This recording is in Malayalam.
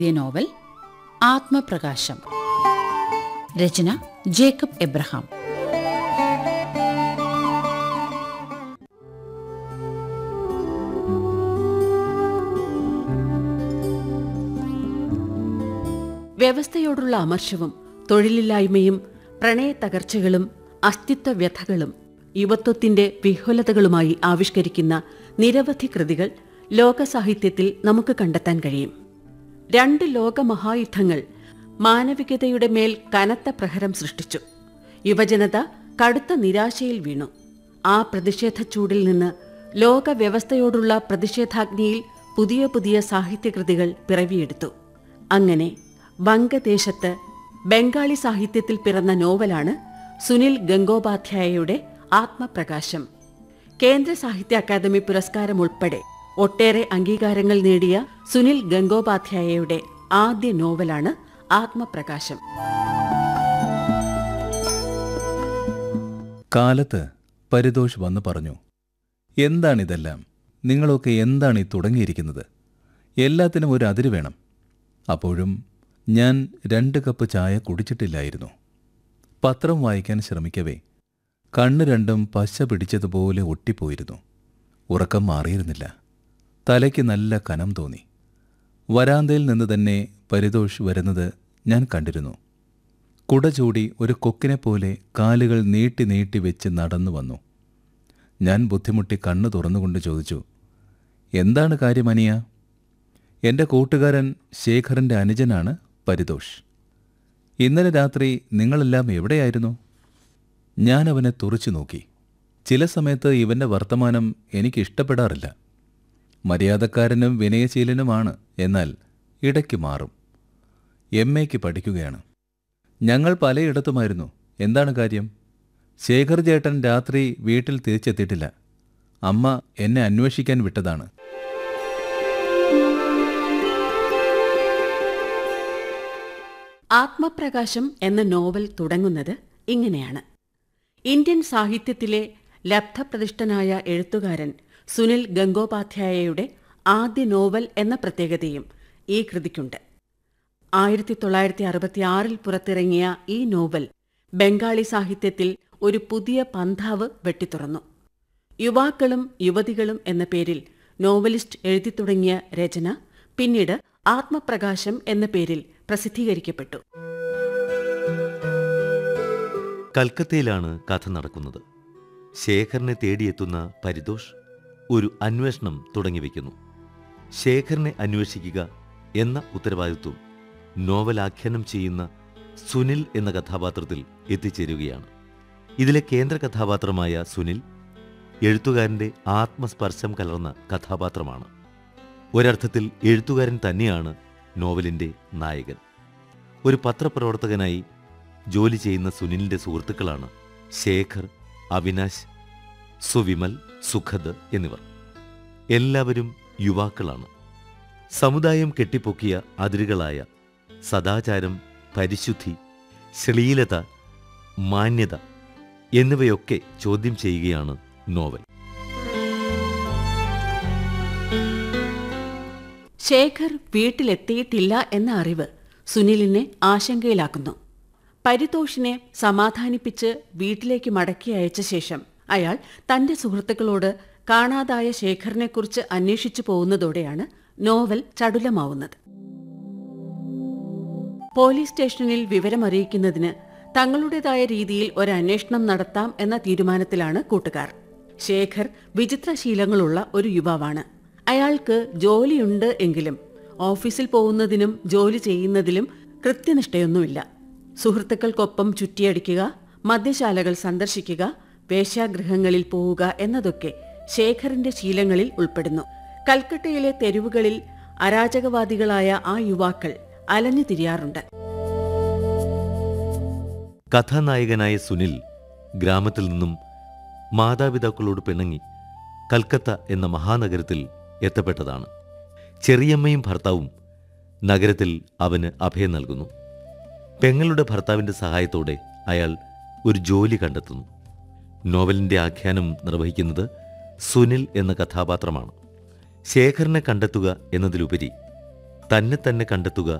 എഴുതിയ നോവൽ ആത്മപ്രകാശം രചന ജേക്കബ് എബ്രഹാം വ്യവസ്ഥയോടുള്ള അമർഷവും തൊഴിലില്ലായ്മയും പ്രണയത്തകർച്ചകളും അസ്തിത്വ വ്യഥകളും യുവത്വത്തിന്റെ വിഹുലതകളുമായി ആവിഷ്കരിക്കുന്ന നിരവധി കൃതികൾ ലോകസാഹിത്യത്തിൽ നമുക്ക് കണ്ടെത്താൻ കഴിയും രണ്ട് ലോകമഹായുദ്ധങ്ങൾ മാനവികതയുടെ മേൽ കനത്ത പ്രഹരം സൃഷ്ടിച്ചു യുവജനത കടുത്ത നിരാശയിൽ വീണു ആ പ്രതിഷേധ ചൂടിൽ നിന്ന് ലോകവ്യവസ്ഥയോടുള്ള പ്രതിഷേധാഗ്നിയിൽ പുതിയ പുതിയ സാഹിത്യകൃതികൾ പിറവിയെടുത്തു അങ്ങനെ വംഗദേശത്ത് ബംഗാളി സാഹിത്യത്തിൽ പിറന്ന നോവലാണ് സുനിൽ ഗംഗോപാധ്യായയുടെ ആത്മപ്രകാശം കേന്ദ്ര സാഹിത്യ അക്കാദമി പുരസ്കാരം ഉൾപ്പെടെ ഒട്ടേറെ അംഗീകാരങ്ങൾ നേടിയ സുനിൽ ഗംഗോപാധ്യായയുടെ ആദ്യ നോവലാണ് ആത്മപ്രകാശം കാലത്ത് പരിതോഷ് വന്ന് പറഞ്ഞു എന്താണിതെല്ലാം നിങ്ങളൊക്കെ എന്താണ് ഈ തുടങ്ങിയിരിക്കുന്നത് എല്ലാത്തിനും ഒരു അതിര് വേണം അപ്പോഴും ഞാൻ രണ്ട് കപ്പ് ചായ കുടിച്ചിട്ടില്ലായിരുന്നു പത്രം വായിക്കാൻ ശ്രമിക്കവേ കണ്ണ് രണ്ടും പശ പിടിച്ചതുപോലെ ഒട്ടിപ്പോയിരുന്നു ഉറക്കം മാറിയിരുന്നില്ല തലയ്ക്ക് നല്ല കനം തോന്നി വരാന്തയിൽ നിന്ന് തന്നെ പരിതോഷ് വരുന്നത് ഞാൻ കണ്ടിരുന്നു കുട ചൂടി ഒരു കൊക്കിനെ പോലെ കാലുകൾ നീട്ടി നീട്ടി വെച്ച് നടന്നു വന്നു ഞാൻ ബുദ്ധിമുട്ടി കണ്ണു തുറന്നുകൊണ്ട് ചോദിച്ചു എന്താണ് കാര്യം അനിയ എൻ്റെ കൂട്ടുകാരൻ ശേഖറിൻ്റെ അനുജനാണ് പരിതോഷ് ഇന്നലെ രാത്രി നിങ്ങളെല്ലാം എവിടെയായിരുന്നു ഞാൻ അവനെ തുറച്ചു നോക്കി ചില സമയത്ത് ഇവൻ്റെ വർത്തമാനം എനിക്ക് ഇഷ്ടപ്പെടാറില്ല മര്യാദക്കാരനും വിനയശീലനുമാണ് എന്നാൽ ഇടയ്ക്ക് മാറും എം എക്ക് പഠിക്കുകയാണ് ഞങ്ങൾ പലയിടത്തുമായിരുന്നു എന്താണ് കാര്യം ശേഖർ ചേട്ടൻ രാത്രി വീട്ടിൽ തിരിച്ചെത്തിയിട്ടില്ല അമ്മ എന്നെ അന്വേഷിക്കാൻ വിട്ടതാണ് ആത്മപ്രകാശം എന്ന നോവൽ തുടങ്ങുന്നത് ഇങ്ങനെയാണ് ഇന്ത്യൻ സാഹിത്യത്തിലെ ലബ്ധപ്രതിഷ്ഠനായ എഴുത്തുകാരൻ സുനിൽ ഗംഗോപാധ്യായയുടെ ആദ്യ നോവൽ എന്ന പ്രത്യേകതയും ഈ കൃതിക്കുണ്ട് ആയിരത്തി തൊള്ളായിരത്തി അറുപത്തിയാറിൽ പുറത്തിറങ്ങിയ ഈ നോവൽ ബംഗാളി സാഹിത്യത്തിൽ ഒരു പുതിയ പന്ഥാവ് വെട്ടിത്തുറന്നു യുവാക്കളും യുവതികളും എന്ന പേരിൽ നോവലിസ്റ്റ് എഴുതി തുടങ്ങിയ രചന പിന്നീട് ആത്മപ്രകാശം എന്ന പേരിൽ പ്രസിദ്ധീകരിക്കപ്പെട്ടു കൽക്കത്തയിലാണ് കഥ നടക്കുന്നത് ശേഖറിനെ തേടിയെത്തുന്ന പരിതോഷ് ഒരു അന്വേഷണം തുടങ്ങിവെക്കുന്നു ശേഖറിനെ അന്വേഷിക്കുക എന്ന ഉത്തരവാദിത്വം നോവലാഖ്യാനം ചെയ്യുന്ന സുനിൽ എന്ന കഥാപാത്രത്തിൽ എത്തിച്ചേരുകയാണ് ഇതിലെ കേന്ദ്ര കഥാപാത്രമായ സുനിൽ എഴുത്തുകാരൻ്റെ ആത്മസ്പർശം കലർന്ന കഥാപാത്രമാണ് ഒരർത്ഥത്തിൽ എഴുത്തുകാരൻ തന്നെയാണ് നോവലിൻ്റെ നായകൻ ഒരു പത്രപ്രവർത്തകനായി ജോലി ചെയ്യുന്ന സുനിലിന്റെ സുഹൃത്തുക്കളാണ് ശേഖർ അവിനാശ് സുവിമൽ സുഖദ് എന്നിവർ എല്ലാവരും യുവാക്കളാണ് സമുദായം കെട്ടിപ്പൊക്കിയ അതിരുകളായ സദാചാരം പരിശുദ്ധി ശ്ലീലത മാന്യത എന്നിവയൊക്കെ ചോദ്യം ചെയ്യുകയാണ് നോവൽ ശേഖർ വീട്ടിലെത്തിയിട്ടില്ല എന്ന അറിവ് സുനിലിനെ ആശങ്കയിലാക്കുന്നു പരിതോഷിനെ സമാധാനിപ്പിച്ച് വീട്ടിലേക്ക് മടക്കി അയച്ച ശേഷം അയാൾ തന്റെ സുഹൃത്തുക്കളോട് കാണാതായ ശേഖറിനെക്കുറിച്ച് അന്വേഷിച്ചു പോകുന്നതോടെയാണ് നോവൽ ചടുലമാവുന്നത് പോലീസ് സ്റ്റേഷനിൽ വിവരമറിയിക്കുന്നതിന് തങ്ങളുടേതായ രീതിയിൽ ഒരു അന്വേഷണം നടത്താം എന്ന തീരുമാനത്തിലാണ് കൂട്ടുകാർ ശേഖർ വിചിത്രശീലങ്ങളുള്ള ഒരു യുവാവാണ് അയാൾക്ക് ജോലിയുണ്ട് എങ്കിലും ഓഫീസിൽ പോകുന്നതിനും ജോലി ചെയ്യുന്നതിലും കൃത്യനിഷ്ഠയൊന്നുമില്ല സുഹൃത്തുക്കൾക്കൊപ്പം ചുറ്റിയടിക്കുക മദ്യശാലകൾ സന്ദർശിക്കുക വേശ്യാഗൃഹങ്ങളിൽ പോവുക എന്നതൊക്കെ ശേഖറിന്റെ ശീലങ്ങളിൽ ഉൾപ്പെടുന്നു കൽക്കട്ടയിലെ തെരുവുകളിൽ അരാജകവാദികളായ ആ യുവാക്കൾ അലഞ്ഞു തിരിയാറുണ്ട് കഥാനായകനായ സുനിൽ ഗ്രാമത്തിൽ നിന്നും മാതാപിതാക്കളോട് പിണങ്ങി കൽക്കത്ത എന്ന മഹാനഗരത്തിൽ എത്തപ്പെട്ടതാണ് ചെറിയമ്മയും ഭർത്താവും നഗരത്തിൽ അവന് അഭയം നൽകുന്നു പെങ്ങളുടെ ഭർത്താവിൻ്റെ സഹായത്തോടെ അയാൾ ഒരു ജോലി കണ്ടെത്തുന്നു നോവലിൻ്റെ ആഖ്യാനം നിർവഹിക്കുന്നത് സുനിൽ എന്ന കഥാപാത്രമാണ് ശേഖറിനെ കണ്ടെത്തുക എന്നതിലുപരി തന്നെ തന്നെ കണ്ടെത്തുക